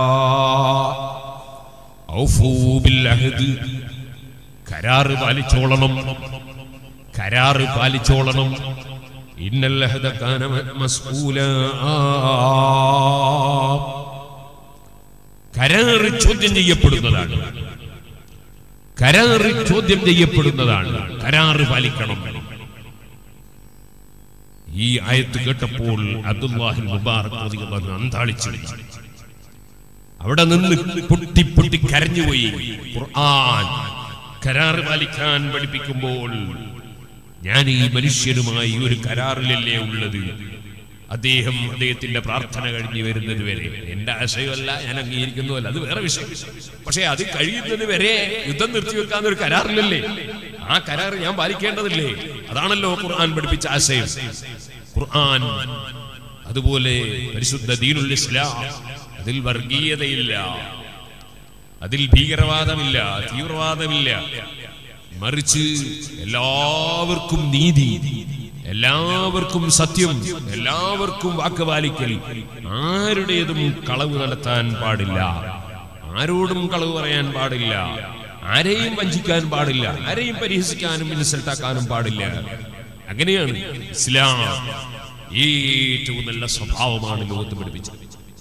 Speaker 1: ഔഫൂ ബിൽ അഹദ് കരാറ് പാലിച്ചോളണം കരാറ് പാലിച്ചോളണം ഇന്നൽ അഹദ കാന മസ്ഊലാ കരാറ് ചോദ്യം ചെയ്യപ്പെടുന്നതാണ് കരാറ് ചോദ്യം ചെയ്യപ്പെടുന്നതാണ് കരാറ് പാലിക്കണം ഈ ആയത്ത് കേട്ടപ്പോൾ അബ്ദുല്ലാഹിൽ മുബാറക് റളിയല്ലാഹു അൻഹു അന്താളിച്ചു അവിടെ നിന്ന് പൊട്ടി പൊട്ടി കരഞ്ഞുപോയി ഖുർആൻ കരാറ് പാലിക്കാൻ പഠിപ്പിക്കുമ്പോൾ ഞാൻ ഈ മനുഷ്യനുമായി ഒരു കരാറിലല്ലേ ഉള്ളത് അദ്ദേഹം അദ്ദേഹത്തിന്റെ പ്രാർത്ഥന കഴിഞ്ഞു വരുന്നത് വരെ എന്റെ ആശയമല്ല ഞാൻ അംഗീകരിക്കുന്നതല്ല അത് വേറെ വിഷയം പക്ഷെ അത് കഴിയുന്നത് വരെ യുദ്ധം നിർത്തിവെക്കാൻ ഒരു കരാറിലല്ലേ ആ കരാർ ഞാൻ പാലിക്കേണ്ടതില്ലേ അതാണല്ലോ ഖുർആൻ പഠിപ്പിച്ച ആശയം ഖുർആൻ അതുപോലെ പരിശുദ്ധ ദീനുൽ ഇസ്ലാം അതിൽ വർഗീയതയില്ല അതിൽ ഭീകരവാദമില്ല തീവ്രവാദമില്ല മറിച്ച് എല്ലാവർക്കും നീതി എല്ലാവർക്കും സത്യം എല്ലാവർക്കും വാക്ക് പാലിക്കൽ ആരുടേതും കളവ് നടത്താൻ പാടില്ല ആരോടും കളവ് പറയാൻ പാടില്ല ആരെയും വഞ്ചിക്കാൻ പാടില്ല ആരെയും പരിഹസിക്കാനും ഇൻസൾട്ടാക്കാനും പാടില്ല അങ്ങനെയാണ് ഇസ്ലാം ഏറ്റവും നല്ല സ്വഭാവമാണ് ലോകത്ത് പഠിപ്പിച്ചത്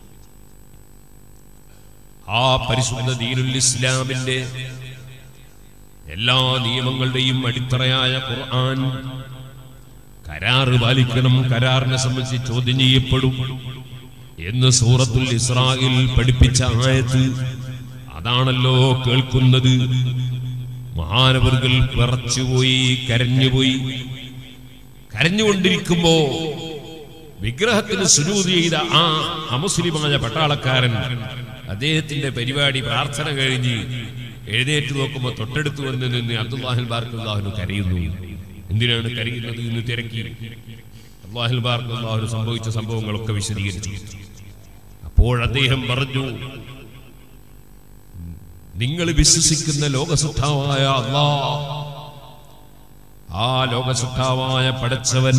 Speaker 1: ആ പരിശുദ്ധ ദീനുൽ ഇസ്ലാമിന്റെ എല്ലാ നിയമങ്ങളുടെയും അടിത്തറയായ ഖുർആൻ കരാറ് പാലിക്കണം കരാറിനെ സംബന്ധിച്ച് ചോദ്യം ചെയ്യപ്പെടും എന്ന് സൂറത്തുൽ ഇസ്രായിൽ പഠിപ്പിച്ച ആയത്ത് അതാണല്ലോ കേൾക്കുന്നത് മഹാനവറുകൾ വിറച്ചുപോയി കരഞ്ഞുപോയി കരഞ്ഞുകൊണ്ടിരിക്കുമ്പോ വിഗ്രഹത്തിന് സുരൂതി ചെയ്ത ആ അമുസ്ലിമായ പട്ടാളക്കാരൻ അദ്ദേഹത്തിന്റെ പരിപാടി പ്രാർത്ഥന കഴിഞ്ഞ് എഴുന്നേറ്റ് നോക്കുമ്പോൾ തൊട്ടടുത്ത് വന്ന് നിന്ന് അബ്ദുല്ലാഹിൽ ബാർക്കുല്ലാഹിന് കരയുന്നു എന്തിനാണ് കരയുന്നത് എന്ന് തിരക്കി അള്ളാഹിൽ ബാർക്കുല്ലാഹിന് സംഭവിച്ച സംഭവങ്ങളൊക്കെ വിശദീകരിച്ചു അപ്പോൾ അദ്ദേഹം പറഞ്ഞു നിങ്ങൾ വിശ്വസിക്കുന്ന ലോകസുദ്ധാവായ അള്ളാ ആ ലോകസുദ്ധാവായ പടച്ചവൻ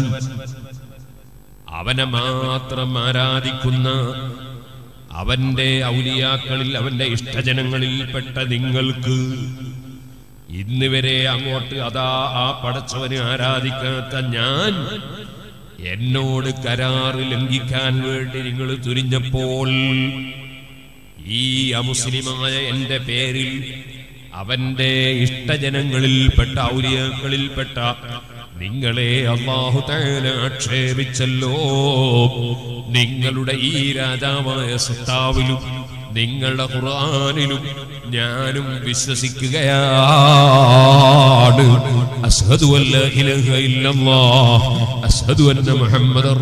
Speaker 1: അവനെ മാത്രം ആരാധിക്കുന്ന അവന്റെ ഔലിയാക്കളിൽ അവന്റെ ഇഷ്ടജനങ്ങളിൽപ്പെട്ട നിങ്ങൾക്ക് ഇന്ന് വരെ അങ്ങോട്ട് അതാ ആ പടച്ചവനെ ആരാധിക്കാത്ത ഞാൻ എന്നോട് കരാറ് ലംഘിക്കാൻ വേണ്ടി നിങ്ങൾ തുരിഞ്ഞപ്പോൾ ഈ അമുസ്ലിമായ എന്റെ പേരിൽ അവന്റെ ഇഷ്ടജനങ്ങളിൽപ്പെട്ട ഔലിയാക്കളിൽപ്പെട്ട നിങ്ങളെ അള്ളാഹു തേല ആക്ഷേപിച്ചല്ലോ നിങ്ങളുടെ ഈ രാജാവായ സത്താവിലും നിങ്ങളുടെ ഖുർആനിലും ഞാനും വിശ്വസിക്കുകയാണ് അസ്ഹദു അല്ല ഇലഹ ഇല്ലല്ലാഹ് അസ്ഹദു അന്ന മുഹമ്മദർ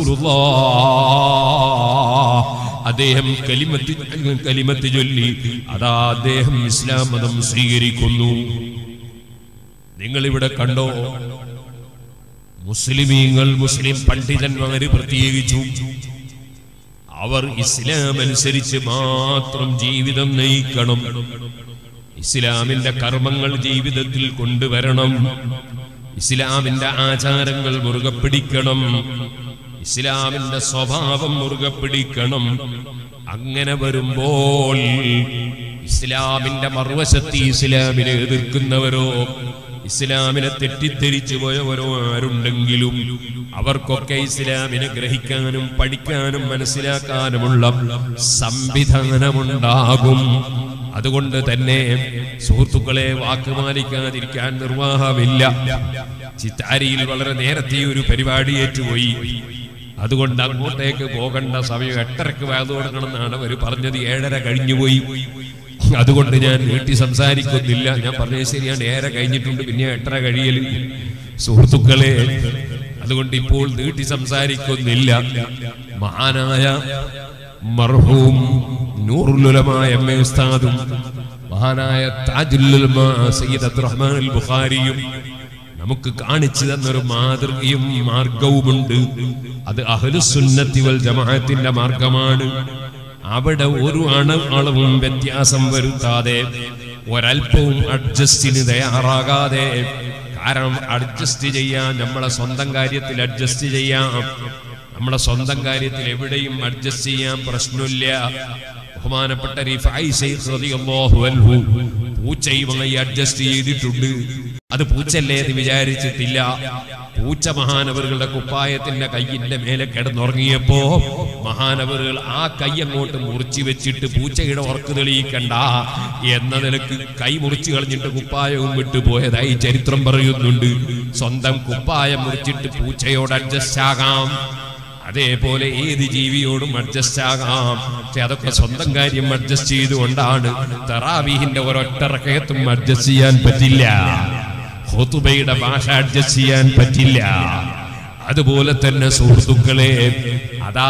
Speaker 1: റസൂലുള്ളാഹ് അദ്ദേഹം കലിമത്ത് കലിമത്ത് ചൊല്ലി അതാ അദ്ദേഹം ഇസ്ലാം മതം സ്വീകരിക്കുന്നു നിങ്ങൾ ഇവിടെ കണ്ടോ മുസ്ലിമീങ്ങൾ മുസ്ലിം പണ്ഡിതന്മാര് പ്രത്യേകിച്ചു അവർ ഇസ്ലാം അനുസരിച്ച് മാത്രം ജീവിതം നയിക്കണം ഇസ്ലാമിന്റെ കർമ്മങ്ങൾ ജീവിതത്തിൽ കൊണ്ടുവരണം ഇസ്ലാമിന്റെ ആചാരങ്ങൾ മുറുകെ പിടിക്കണം ഇസ്ലാമിന്റെ സ്വഭാവം മുറുകെ പിടിക്കണം അങ്ങനെ വരുമ്പോൾ ഇസ്ലാമിന്റെ മറുവശത്ത് ഇസ്ലാമിനെ എതിർക്കുന്നവരോ ഇസ്ലാമിനെ തെറ്റിദ്ധരിച്ചു പോയവരോ ആരുണ്ടെങ്കിലും അവർക്കൊക്കെ ഇസ്ലാമിനെ ഗ്രഹിക്കാനും പഠിക്കാനും മനസ്സിലാക്കാനുമുള്ള സംവിധാനമുണ്ടാകും അതുകൊണ്ട് തന്നെ സുഹൃത്തുക്കളെ വാക്കുമാനിക്കാതിരിക്കാൻ നിർവാഹമില്ല ചിത്താരിയിൽ വളരെ നേരത്തെ ഒരു പരിപാടി ഏറ്റുപോയി അതുകൊണ്ട് അങ്ങോട്ടേക്ക് പോകേണ്ട സമയം എട്ടരക്ക് വേദ കൊടുക്കണമെന്നാണ് അവർ പറഞ്ഞത് ഏഴര കഴിഞ്ഞുപോയി അതുകൊണ്ട് ഞാൻ നീട്ടി സംസാരിക്കുന്നില്ല ഞാൻ പറഞ്ഞത് ശരിയാണ് ഏറെ കഴിഞ്ഞിട്ടുണ്ട് പിന്നെ എട്ടര കഴിയല് സുഹൃത്തുക്കളെ അതുകൊണ്ട് ഇപ്പോൾ നീട്ടി സംസാരിക്കുന്നില്ല മഹാനായ മർഹൂം നൂറുലുലമായ എം എ ഉസ്താദും മഹാനായ താജുല്ലുലമ സയ്യിദ് അബ്ദുറഹ്മാൻ അൽ ബുഖാരിയും നമുക്ക് കാണിച്ചു തന്നൊരു മാതൃകയും മാർഗവുമുണ്ട് അത് അഹ്ലുസുന്നത്തി വൽ ജമാഅത്തിന്റെ മാർഗമാണ് അവിടെ ഒരു അണ അളവും വ്യത്യാസം വരുത്താതെ ഒരൽപ്പവും അഡ്ജസ്റ്റിന് തയ്യാറാകാതെ കാരണം അഡ്ജസ്റ്റ് ചെയ്യാൻ നമ്മളെ സ്വന്തം കാര്യത്തിൽ അഡ്ജസ്റ്റ് ചെയ്യാം നമ്മുടെ സ്വന്തം കാര്യത്തിൽ എവിടെയും അഡ്ജസ്റ്റ് ചെയ്യാൻ പ്രശ്നമില്ല ബഹുമാനപ്പെട്ട റിഫായി ശൈഖ് റളിയല്ലാഹു അൻഹു പൂച്ചയുമായി അഡ്ജസ്റ്റ് ചെയ്തിട്ടുണ്ട് അത് പൂച്ചല്ലേ എന്ന് വിചാരിച്ചിട്ടില്ല പൂച്ച മഹാനവറുകളുടെ കുപ്പായത്തിന്റെ കയ്യിന്റെ മേലെ കിടന്നുറങ്ങിയപ്പോ മഹാനവറുകൾ ആ കൈ അങ്ങോട്ട് മുറിച്ചു വെച്ചിട്ട് പൂച്ചയുടെ ഉറക്ക് തെളിയിക്കണ്ട എന്ന നിലക്ക് കൈ മുറിച്ചു കളഞ്ഞിട്ട് കുപ്പായവും വിട്ടുപോയതായി ചരിത്രം പറയുന്നുണ്ട് സ്വന്തം കുപ്പായം മുറിച്ചിട്ട് പൂച്ചയോട് അഡ്ജസ്റ്റ് ആകാം അതേപോലെ ഏത് ജീവിയോടും അഡ്ജസ്റ്റ് ആകാം പക്ഷെ അതൊക്കെ സ്വന്തം കാര്യം അഡ്ജസ്റ്റ് ചെയ്തുകൊണ്ടാണ് തറാവീഹിന്റെ ഒരൊറ്റ റക്കയത്തും അഡ്ജസ്റ്റ് ചെയ്യാൻ പറ്റില്ല ഹുതുബയുടെ ഭാഷ അഡ്ജസ്റ്റ് ചെയ്യാൻ പറ്റില്ല അതുപോലെ തന്നെ സുഹൃത്തുക്കളെ അതാ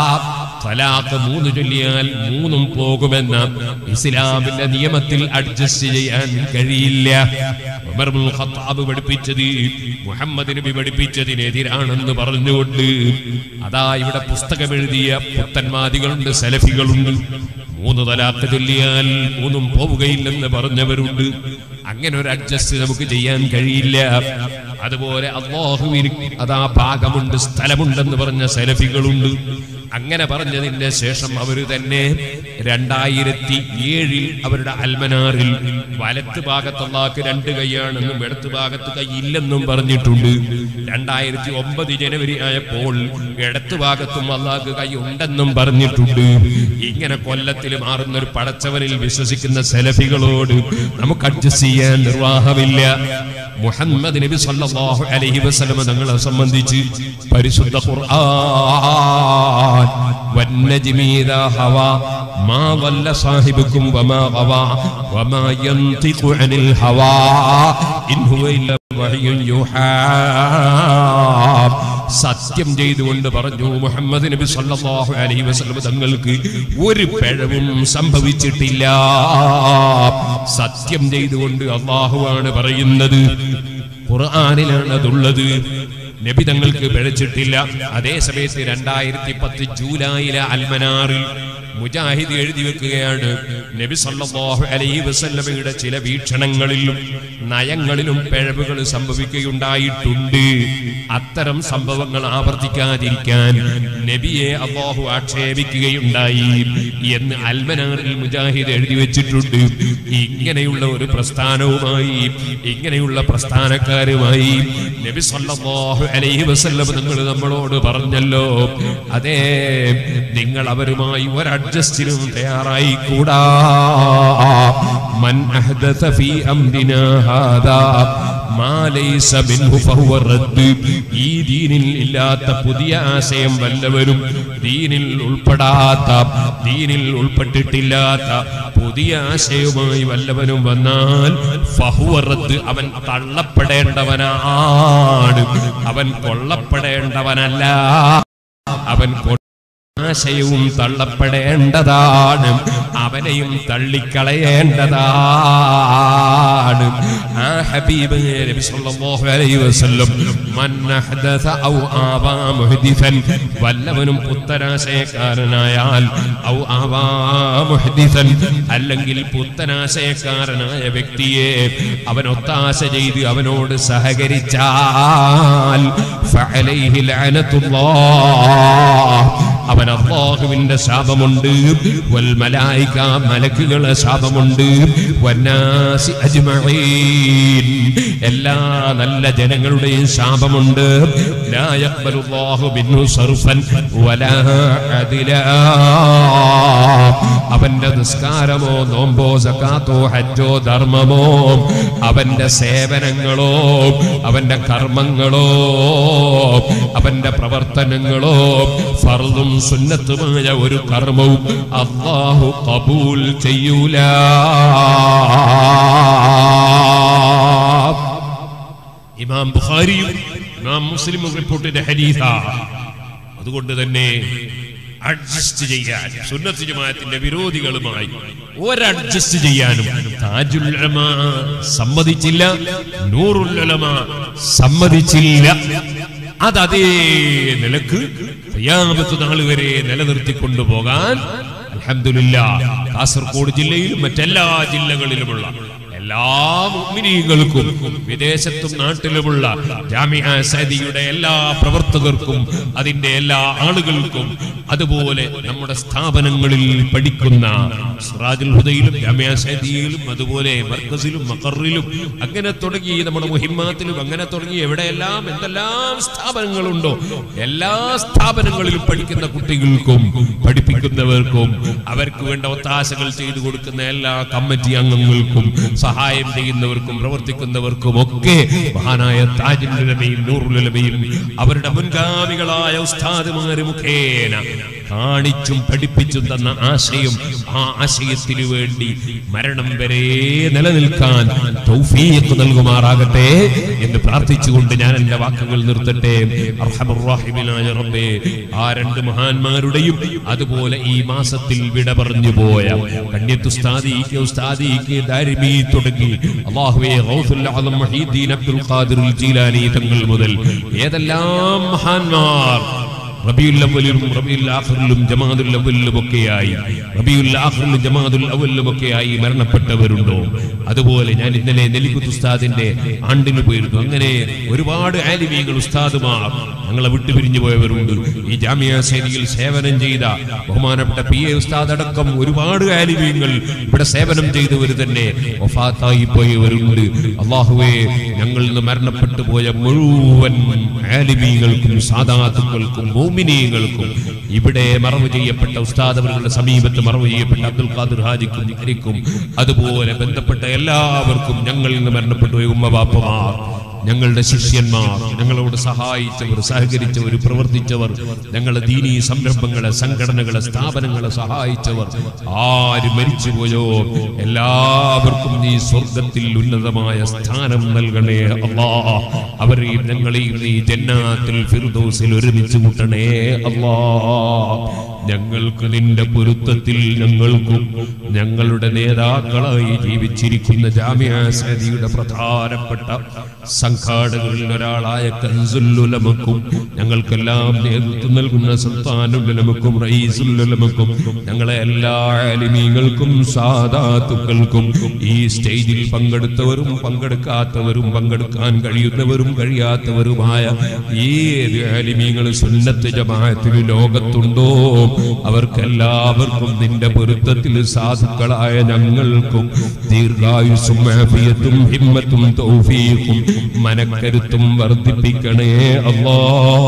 Speaker 1: തലാഖ് മൂന്ന് ചൊല്ലിയാൽ മൂന്നും പോകുമെന്ന ഇസ്ലാമിന്റെ നിയമത്തിൽ അഡ്ജസ്റ്റ് ചെയ്യാൻ കഴിയില്ല ഉമർ ഇബ്നുൽ ഖത്താബ് പഠിപ്പിച്ചത് മുഹമ്മദ് നബി പഠിപ്പിച്ചതിനെതിരാണെന്ന് പറഞ്ഞുകൊണ്ട് അതാ ഇവിടെ പുസ്തകം എഴുതിയ പുത്തന്മാദികളുണ്ട് സലഫികളുണ്ട് മൂന്ന് തലാഖ് ചൊല്ലിയാൽ മൂന്നും പോവുകയില്ലെന്ന് പറഞ്ഞവരുണ്ട് അങ്ങനെ ഒരു അഡ്ജസ്റ്റ് നമുക്ക് ചെയ്യാൻ കഴിയില്ല അതുപോലെ അള്ളാഹുവിന് അതാ ഭാഗമുണ്ട് സ്ഥലമുണ്ടെന്ന് പറഞ്ഞ സലഫികളുണ്ട് അങ്ങനെ പറഞ്ഞതിന്റെ ശേഷം അവർ തന്നെ രണ്ടായിരത്തി ഏഴിൽ അവരുടെ അൽമനാറിൽ വലത്ത് ഭാഗത്ത് അള്ളാഹ്ക്ക് രണ്ട് കൈയാണെന്നും ഇടത്ത് ഭാഗത്ത് കൈ ഇല്ലെന്നും പറഞ്ഞിട്ടുണ്ട് രണ്ടായിരത്തി ഒമ്പത് ജനുവരി ആയപ്പോൾ ഇടത്ത് ഭാഗത്തും അള്ളാഹ്ക്ക് കൈ ഉണ്ടെന്നും പറഞ്ഞിട്ടുണ്ട് ഇങ്ങനെ കൊല്ലത്തിൽ മാറുന്ന ഒരു പടച്ചവനിൽ വിശ്വസിക്കുന്ന സെലഫികളോട് നമുക്ക് അഡ്ജസ്റ്റ് ചെയ്യാൻ നിർവാഹമില്ല മുഹമ്മദ് നബി സല്ലല്ലാഹു അലൈഹി വസല്ലം തങ്ങളെ സംബന്ധിച്ച് പരിശുദ്ധ ഖുർആൻ വന്നജ്മി ഇദാ ഹവാ മാ വല്ല സാഹിബുക്കും വമാ ഗവാ വമാ യൻതിഖു അനിൽ ഹവാ ഇൻ ഹുവ ഇല്ല വഹ്യുൻ യുഹാ സത്യം ചെയ്തുകൊണ്ട് പറഞ്ഞു മുഹമ്മദ് നബി സല്ലല്ലാഹു അലൈഹി വസല്ലം തങ്ങൾക്ക് ഒരു പിഴവും സംഭവിച്ചിട്ടില്ല സത്യം ചെയ്തുകൊണ്ട് അള്ളാഹുവാണ് പറയുന്നത് ഖുർആനിലാണ് അതുള്ളത് നബി തങ്ങൾക്ക് പിഴച്ചിട്ടില്ല അതേ സമയത്ത് രണ്ടായിരത്തി പത്ത് ജൂലൈയിലെ അൽമനാറിൽ മുജാഹിദ് എഴുതി വെക്കുകയാണ് നബി സല്ലല്ലാഹു അലൈഹി വസല്ലമയുടെ ചില വീക്ഷണങ്ങളിലും നയങ്ങളിലും പിഴവുകൾ സംഭവിക്കുകയുണ്ടായിട്ടുണ്ട് അത്തരം സംഭവങ്ങൾ ആവർത്തിക്കാതിരിക്കാൻ നബിയെ അള്ളാഹു ആക്ഷേപിക്കുകയുണ്ടായി എന്ന് അൽമനാറിൽ മുജാഹിദ് എഴുതി വെച്ചിട്ടുണ്ട് ഇങ്ങനെയുള്ള ഒരു പ്രസ്ഥാനവുമായി ഇങ്ങനെയുള്ള പ്രസ്ഥാനക്കാരുമായി നബി സല്ലല്ലാഹു അലൈഹി വസല്ലം നിങ്ങൾ നമ്മളോട് പറഞ്ഞല്ലോ അതെ നിങ്ങൾ അവരുമായി ഒരു അഡ്ജസ്റ്റിനും തയ്യാറായി കൂടാ മൻ അഹ്ദസ ഫീ അംരിനാ ഹാദാ മാ ലൈസ മിൻഹു ഫഹുവ റദ്ദ് ഈ ദീനിൽ ഇല്ലാത്ത പുതിയ ആശയം വല്ലവരും ദീനിൽ ഉൾപ്പെടാത്ത ദീനിൽ ഉൾപ്പെട്ടിട്ടില്ലാത്ത പുതിയ ആശയവുമായി വല്ലവനും വന്നാൽ ഫഹുവ റദ്ദ് അവൻ തള്ളപ്പെടേണ്ടവനാണ് അവൻ കൊള്ളപ്പെടേണ്ടവനല്ല അവൻ കൊ- ആശയവും തള്ളപ്പെടേണ്ടതാണ് അവനെയും തള്ളിക്കളയേണ്ടതാണ് ആ ഹബീബ് നബി സല്ലല്ലാഹു അലൈഹി വസല്ലം മൻ അഹ്ദസ ഔ ആവാ മുഹ്ദിസൻ വല്ലവനും പുത്തനാശയക്കാരനായാൽ ഔ ആവാ മുഹ്ദിസൻ അല്ലെങ്കിൽ പുത്തനാശയക്കാരനായ വ്യക്തിയെ അവൻ ഒത്താശ ചെയ്ത് അവനോട് സഹകരിച്ചാൽ ഫഅലൈഹി ലഅനത്തുല്ലാഹ് അവൻ അള്ളാഹുവിന്റെ ശാപമുണ്ട് വൽ മലായിക മലക്കുകളെ ശാപമുണ്ട് വന്നാസി അജ്മഈൻ എല്ലാ നല്ല ജനങ്ങളുടെയും ശാപമുണ്ട് ലാ യഖ്ബലുല്ലാഹു മിൻഹു സർഫൻ വലാ അദിലാ അവന്റെ നിസ്കാരമോ നോമ്പോ സക്കാത്തോ ഹജ്ജോ ധർമ്മമോ അവന്റെ സേവനങ്ങളോ അവന്റെ കർമ്മങ്ങളോ അവന്റെ പ്രവർത്തനങ്ങളോ ഫർദും സുന്നത്തുമായ ഒരു കർമ്മവും അള്ളാഹു കബൂൽ ചെയ്യൂല ഇമാം ബുഖാരിയും ഇമാം മുസ്ലിമും റിപ്പോർട്ടിന്റെ ഹരീത അതുകൊണ്ട് തന്നെ അഡ്ജസ്റ്റ് ചെയ്യാൻ സുന്നത്ത് ജമാഅത്തിന്റെ വിരോധികളുമായി ഒരഡ്ജസ്റ്റ് ചെയ്യാനും താജുൽ ഉലമ സമ്മതിച്ചില്ല നൂറുൽ ഉലമ സമ്മതിച്ചില്ല അത് അതേ നിലക്ക് ഖിയാമത്ത് നാൾ വരെ നിലനിർത്തിക്കൊണ്ടുപോകാൻ അൽഹംദുലില്ലാ കാസർഗോഡ് ജില്ലയിലും മറ്റെല്ലാ ജില്ലകളിലുമുള്ള എല്ലാ മുഅ്മിനീങ്ങൾക്കും വിദേശത്തും നാട്ടിലുമുള്ള ജാമിഅ സദിയുടെ എല്ലാ പ്രവർത്തകർക്കും അതിന്റെ എല്ലാ ആളുകൾക്കും അതുപോലെ നമ്മുടെ സ്ഥാപനങ്ങളിൽ പഠിക്കുന്ന സിറാജുൽ ഹുദയിലും ജാമിഅ സദിയിലും അതുപോലെ മർക്കസിലും മഖറിലും അങ്ങനെ തുടങ്ങി നമ്മുടെ മുഹിമ്മാത്തിലും അങ്ങനെ തുടങ്ങി എവിടെയെല്ലാം എന്തെല്ലാം സ്ഥാപനങ്ങളുണ്ടോ എല്ലാ സ്ഥാപനങ്ങളിലും പഠിക്കുന്ന കുട്ടികൾക്കും പഠിപ്പിക്കുന്നവർക്കും അവർക്ക് വേണ്ട ഒത്താശകൾ ചെയ്തു കൊടുക്കുന്ന എല്ലാ കമ്മിറ്റി അംഗങ്ങൾക്കും സഹായം ചെയ്യുന്നവർക്കും പ്രവർത്തിക്കുന്നവർക്കും ഒക്കെ മഹാനായ താജുലമയും നൂറുലമയും അവരുടെ മുൻഗാമികളായ ഉസ്താദുമാര് മുഖേന കാണിച്ചും പഠിപ്പിച്ചും തന്ന ആശയം ആ ആശയത്തിനു വേണ്ടി മരണം വരെ നിലനിൽക്കാൻ തൗഫീഖ് നൽകുമാറാകട്ടെ എന്ന് പ്രാർത്ഥിച്ചുകൊണ്ട് ഞാൻ എന്റെ വാക്കുകൾ നിർത്തട്ടെ അർഹമുറാഹിമിനായ റബ്ബേ ആ രണ്ട് മഹാന്മാരുടെയും അതുപോലെ ഈ മാസത്തിൽ വിട പറഞ്ഞു പോയ കണ്യത്ത് ഉസ്താദി കെ ഉസ്താദി കെ ദാരിമി തുടങ്ങി അല്ലാഹുവേ ഗൗസുൽ ആലം മഹീദ്ദീൻ അബ്ദുൽ ഖാദിർ ജീലാനി തങ്ങൾ മുതൽ ഏതെല്ലാം മഹാന്മാർ റബിയുൽ അവലിലും റബിയുൽ ആഖിറിലും ജമാദുൽ അവലിലും ഒക്കെയായി റബിയുൽ ആഖിറിലും ജമാദുൽ അവലിലും ഒക്കെയായി മരണപ്പെട്ടവരുണ്ടോ അതുപോലെ ഞാൻ ഇന്നലെ നെല്ലിക്കുത്ത് ഉസ്താദിന്റെ ആണ്ടിന് പോയിരുന്നു അങ്ങനെ ഒരുപാട് ആലിമീങ്ങൾ ഉസ്താദുമാർ ഞങ്ങളെ വിട്ടുപിരിഞ്ഞു പോയവരുണ്ട് ഈ ജാമ്യ സേനയിൽ സേവനം ചെയ്ത ബഹുമാനപ്പെട്ട പി എ ഉസ്താദ് അടക്കം ഒരുപാട് ആലിമീങ്ങൾ ഇവിടെ സേവനം ചെയ്തവർ തന്നെ വഫാത്തായി പോയവരുണ്ട് അള്ളാഹുവെ ഞങ്ങളിൽ നിന്ന് മരണപ്പെട്ടു പോയ മുഴുവൻ ആലിമീങ്ങൾക്കും സാദാത്തുക്കൾക്കും മോമിനീയങ്ങൾക്കും ഇവിടെ മറവ് ചെയ്യപ്പെട്ട ഉസ്താദ് അവരുടെ സമീപത്ത് മറവ് ചെയ്യപ്പെട്ട അബ്ദുൽ ഖാദിർ ഹാജിക്കും ഹാരിക്കും അതുപോലെ ബന്ധപ്പെട്ട എല്ലാവർക്കും ഞങ്ങളിൽ നിന്ന് മരണപ്പെട്ടു പോയ ഉമ്മ ബാപ്പമാർ ഞങ്ങളുടെ ശിഷ്യന്മാർ ഞങ്ങളോട് സഹായിച്ചവർ സഹകരിച്ചവർ പ്രവർത്തിച്ചവർ ഞങ്ങളുടെ ദീനീ സംരംഭങ്ങളെ സംഘടനകളെ സ്ഥാപനങ്ങളെ സഹായിച്ചവർ ആര് മരിച്ചുപോയോ എല്ലാവർക്കും നീ സ്വർഗത്തിൽ ഉന്നതമായ സ്ഥാനം നൽകണേ അല്ലാ അവരെയും ഞങ്ങളെയും നീ ജന്നാത്തിൽ ഫിർദൗസിൽ ഒരുമിച്ച് കൂട്ടണേ അല്ലാ ഞങ്ങൾക്ക് നിന്റെ പൊരുത്തത്തിൽ ഞങ്ങൾക്കും ഞങ്ങളുടെ നേതാക്കളായി ജീവിച്ചിരിക്കുന്ന ജാമ്യാസതിയുടെ പ്രധാനപ്പെട്ട സംഘാടകരിൽ ഒരാളായ കൻസുല്ലുലമക്കും ഞങ്ങൾക്കെല്ലാം നേതൃത്വം നൽകുന്ന സുൽത്താനുലമക്കും റയീസുല്ലുലമക്കും ഞങ്ങളെ എല്ലാ ആലിമീങ്ങൾക്കും സാദാത്തുക്കൾക്കും ഈ സ്റ്റേജിൽ പങ്കെടുത്തവരും പങ്കെടുക്കാത്തവരും പങ്കെടുക്കാൻ കഴിയുന്നവരും കഴിയാത്തവരുമായ ഏത് ആലിമീങ്ങൾ സുന്നത്ത് ജമാഅത്തിൽ ലോകത്തുണ്ടോ അവർക്കെല്ലാവർക്കും നിന്റെ പൊരുത്തത്തിൽ സാധുക്കളായ ഞങ്ങൾക്കും ദീർഘായുസും ആഫിയത്തും ഹിമ്മത്തും തൗഫീഖും മനക്കരുത്തും വർദ്ധിപ്പിക്കണേ അല്ലാ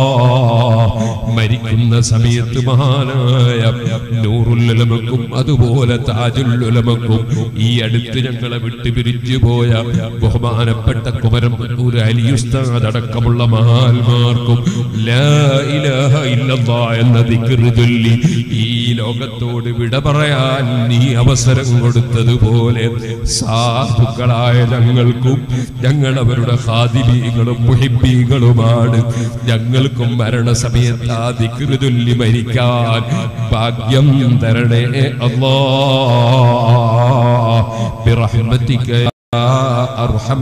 Speaker 1: മരിക്കുന്ന സമയത്ത് മഹാനായ നൂറുല്ലമക്കും അതുപോലെ താജുല്ലുലമക്കും ഈ അടുത്ത് ഞങ്ങളെ വിട്ടുപിരിച്ചു പോയ ബഹുമാനപ്പെട്ട കുമരം ഒരു അലിയുസ്താദ് അടക്കമുള്ള മഹാന്മാർക്കും ലാ ഇലാഹ ഇല്ലല്ലാ എന്ന ദിക്റ് ചൊല്ലി ഈ ലോകത്തോട് വിട പറയാൻ നീ അവസരം കൊടുത്തതുപോലെ സാധുക്കളായ ഞങ്ങൾക്കും ഞങ്ങൾ അവരുടെ ഹാദിബീകളും മുഹിബീകളുമാണ് ഞങ്ങൾക്കും മരണസമയത്ത് ആ ദിക്റ് ചൊല്ലി മരിക്കാൻ ഭാഗ്യം തരണേ അല്ലാ برحمتك يا أرحم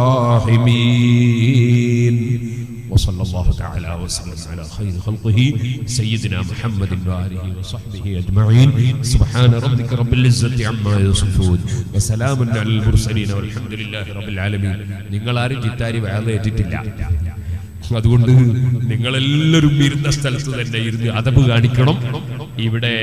Speaker 1: الراحمين وصلى الله تعالى وسلم على خير خلقه سيدنا محمد وآله وصحبه أجمعين سبحان ربك رب العزة عما يصفون وسلام على المرسلين والحمد لله رب العالمين നിങ്ങൾ ആരും ചിത്താരി വേളയേറ്റിട്ടില്ല അതുകൊണ്ട് നിങ്ങളെല്ലാവരും ഇരുന്ന സ്ഥലത്ത് തന്നെ ഇരുന്ന് അതവ് കാണിക്കണം ഇവിടെ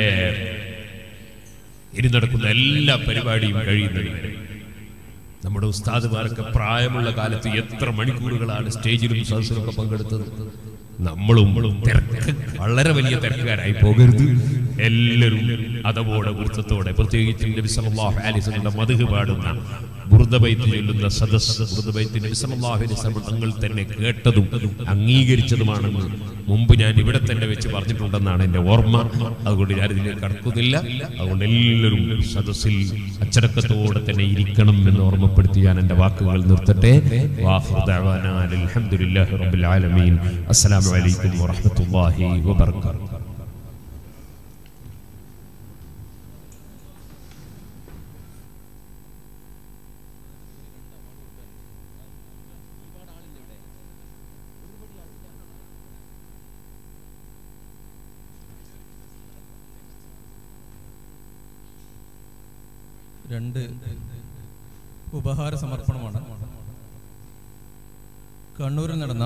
Speaker 1: ഇനി നടക്കുന്ന എല്ലാ പരിപാടിയും കഴിയുന്നത് വരെ നമ്മുടെ ഉസ്താദുമാരൊക്കെ പ്രായമുള്ള കാലത്ത് എത്ര മണിക്കൂറുകളാണ് സ്റ്റേജിലും സദസ്സിലൊക്കെ പങ്കെടുത്തത് നമ്മളും തിരക്ക് വളരെ വലിയ തിരക്കുകാരായി പോകരുത് എല്ലാവരും അതവോടെ വൃത്തത്തോടെ പ്രത്യേകിച്ച് നബി സല്ലല്ലാഹു അലൈഹി വസല്ലം മധു പാടുന്ന ബുറുദബൈത്ത് ചൊല്ലുന്ന സദസ് ബുറുദബൈത്ത് നബി സല്ലല്ലാഹു അലൈഹി വസല്ലം തങ്ങൾ തന്നെ കേട്ടതും അംഗീകരിച്ചതുമാണെന്ന് മുമ്പ് ഞാൻ ഇവിടെ തന്നെ വെച്ച് പറഞ്ഞിട്ടുണ്ടെന്നാണ് എൻ്റെ ഓർമ്മ അതുകൊണ്ട് ഞാൻ ഇതിലേക്ക് കടക്കുന്നില്ല അതുകൊണ്ട് എല്ലാവരും സദസ്സിൽ അച്ചടക്കത്തോടെ തന്നെ ഇരിക്കണം എന്ന് ഓർമ്മപ്പെടുത്തി ഞാൻ എൻ്റെ വാക്കുകൾ നിർത്തട്ടെ വാഹിറു ദഅവാനാ അൽഹംദുലില്ലാഹി റബ്ബിൽ ആലമീൻ അസ്സലാമു അലൈക്കും വറഹ്മത്തുള്ളാഹി വബറകാതുഹു
Speaker 2: രണ്ട് ഉപഹാര സമർപ്പണമാണ് കണ്ണൂരിൽ നടന്ന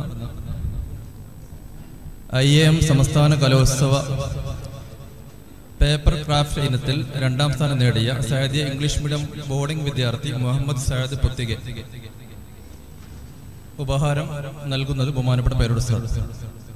Speaker 2: ഐ എ എം സംസ്ഥാന കലോത്സവ പേപ്പർ ക്രാഫ്റ്റ് ഇനത്തിൽ രണ്ടാം സ്ഥാനം നേടിയ സയദിയ ഇംഗ്ലീഷ് മീഡിയം ബോർഡിംഗ് വിദ്യാർത്ഥി മുഹമ്മദ് സയദ് പുത്തിക ഉപഹാരം നൽകുന്നത് ബഹുമാനപ്പെട്ട പേരോട് സാർ